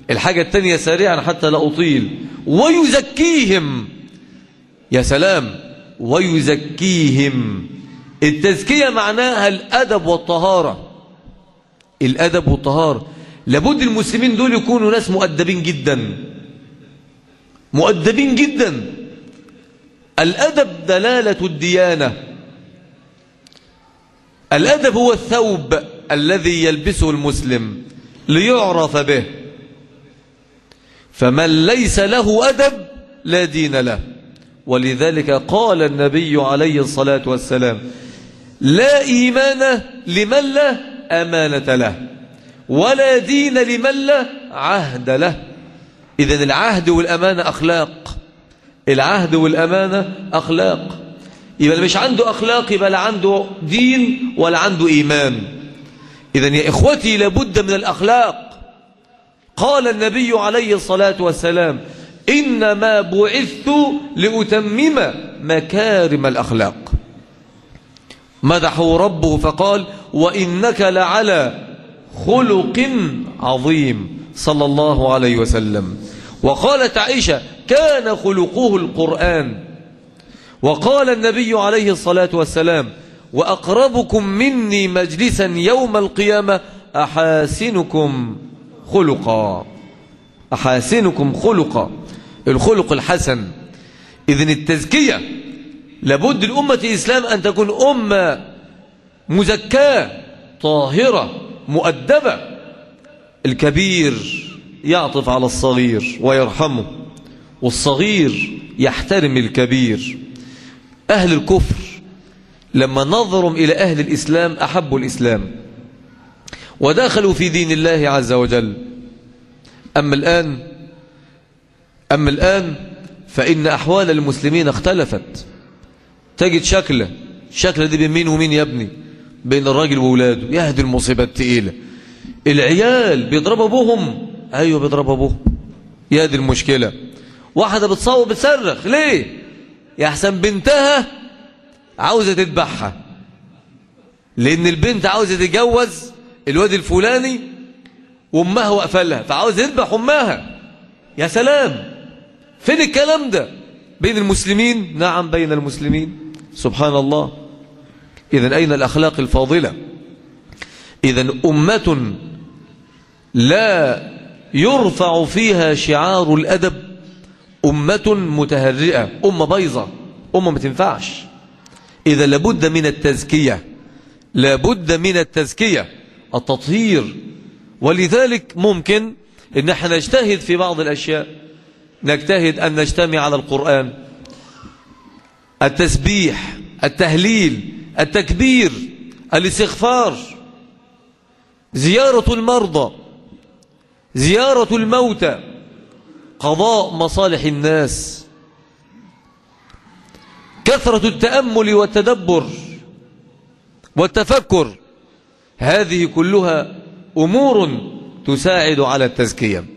الحاجة الثانية سريعا حتى لا أطيل ويزكيهم يا سلام ويزكيهم التزكية معناها الأدب والطهارة الأدب والطهارة لابد المسلمين دول يكونوا ناس مؤدبين جدا مؤدبين جدا الأدب دلالة الديانة الأدب هو الثوب الذي يلبسه المسلم ليعرف به فمن ليس له أدب لا دين له ولذلك قال النبي عليه الصلاة والسلام لا إيمان لمن لا أمانة له ولا دين لمن لا عهد له إذا العهد والأمانة أخلاق العهد والأمانة أخلاق يبقى مش عنده أخلاق يبقى لا عنده دين ولا عنده إيمان إذا يا إخوتي لابد من الأخلاق قال النبي عليه الصلاة والسلام إنما بعثت لأتمم مكارم الأخلاق مدحه ربه فقال وإنك لعلى خلق عظيم صلى الله عليه وسلم وقالت عائشة كان خلقه القرآن وقال النبي عليه الصلاة والسلام وأقربكم مني مجلسا يوم القيامة أحاسنكم خلقا أحاسنكم خلقا الخلق الحسن إذن التزكية لابد الأمة الإسلام أن تكون أمة مزكاة طاهرة مؤدبة الكبير يعطف على الصغير ويرحمه والصغير يحترم الكبير أهل الكفر لما نظروا إلى أهل الإسلام أحبوا الإسلام ودخلوا في دين الله عز وجل أما الآن أما الآن فإن أحوال المسلمين اختلفت تجد شكله شكله دي بين مين ومين يا ابني بين الراجل وولاده يهدي المصيبة التقيلة العيال بيضربوا ابوهم ايوه بيضربوا ابوهم يهدي المشكلة واحدة بتصوت بتصرخ ليه يا احسن بنتها عاوزة تذبحها لان البنت عاوزة تتجوز الواد الفلاني وامها واقفه لها فعاوز تذبح امها يا سلام فين الكلام ده بين المسلمين نعم بين المسلمين سبحان الله إذا أين الأخلاق الفاضلة إذا أمة لا يرفع فيها شعار الأدب أمة متهرئة أمة بيضة أمة ما تنفعش إذا لابد من التزكية لابد من التزكية التطهير ولذلك ممكن ان احنا نجتهد في بعض الأشياء نجتهد أن نجتمع على القرآن التسبيح التهليل التكبير الاستغفار زيارة المرضى زيارة الموتى قضاء مصالح الناس كثرة التأمل والتدبر والتفكر هذه كلها أمور تساعد على التزكية